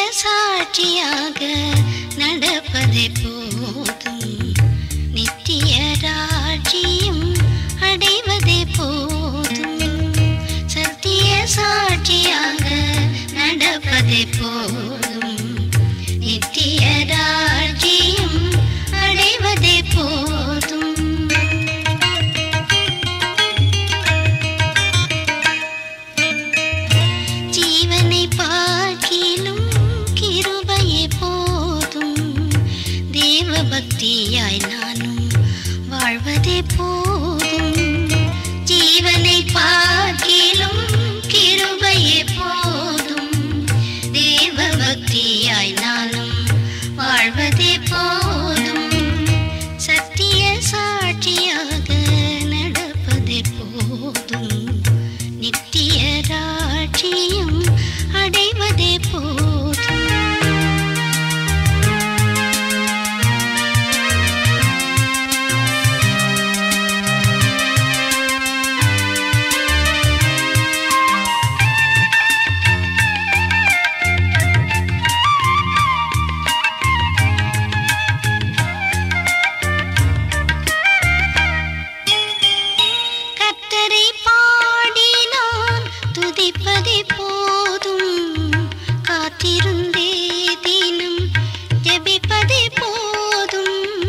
சாட்சியாக நடப்பதே போதும் நித்திய ராஜ்யம் அடைவதே போதும் சத்திய சாட்சியாக நடப்பதே போதும் நித்திய ராஜ்யம் அடைவதே போதும் ஜீவனை பார்க்கிலும் கிருபையே போதும் தேவ பக்தியாய் நானும் வாழ்வதே போதும் ஜீவனை பார்க்கிலும் கிருபையே போதும் தேவ பக்தியாய் நானும் வாழ்வதே போதும் சத்திய சாட்சியாக நடப்பதே போதும் நித்திய ராட்சியம் அடைவதே போதும் கர்த்தரை பாடி நான் துதிப்பதே போதும் காத்திருந்தே தினம் ஜெபிப்பதே போதும்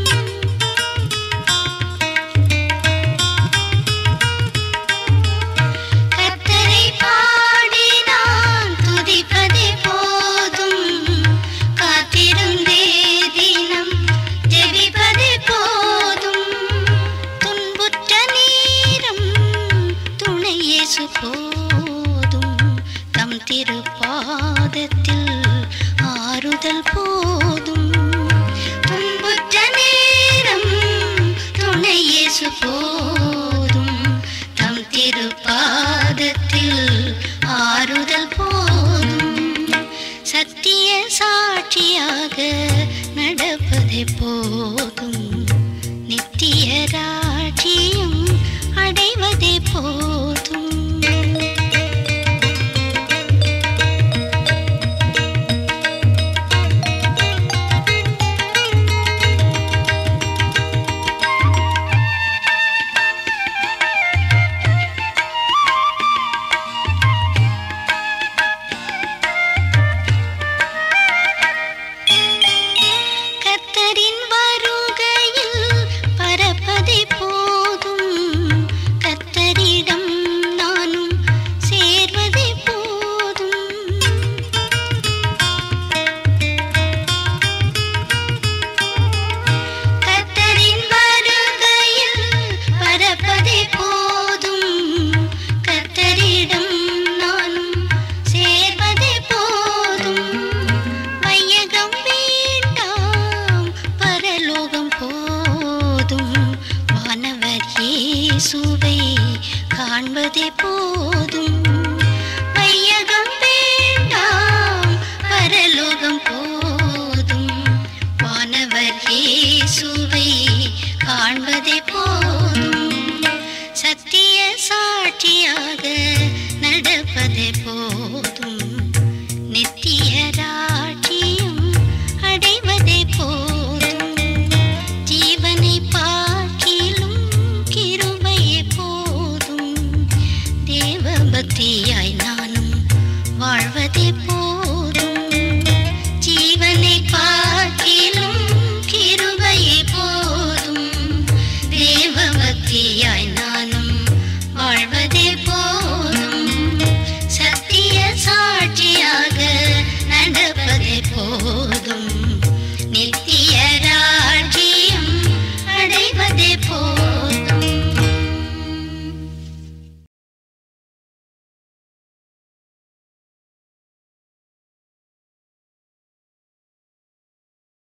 கர்த்தரை பாடி நான் துதிப்பதே போதும் காத்திருந்தே தினம் ஜெபிப்பதே போதும் துன்புற்ற நேரம் துணை இயேசு போதும் தம் திருப்பாதத்தில் ஆறுதல் போதும் துன்புற்ற நேரம் துணை இயேசு போதும் தம் திருப்பாதத்தில் ஆறுதல் போதும் சத்திய சாட்சியாக நடப்பதே போதும் நித்திய ராஜ்யம் அடைவதே போதும் கர்த்தரின் வருகையில் பரப்பதே போதும் கர்த்தரிடம் நானும் சேர்வதே போதும் கர்த்தரின் வருகையில் பரப்பதே போதும் கர்த்தரிடம் நானும் சேர்வதே போதும் வையகம் வேண்டாம் பரலோகம் போதும் வானவர் இயேசுவை காண்பதே போதும் வையகம் வேண்டாம் பரலோகம் போதும் வானவர் இயேசுவை காண்பதே போதும்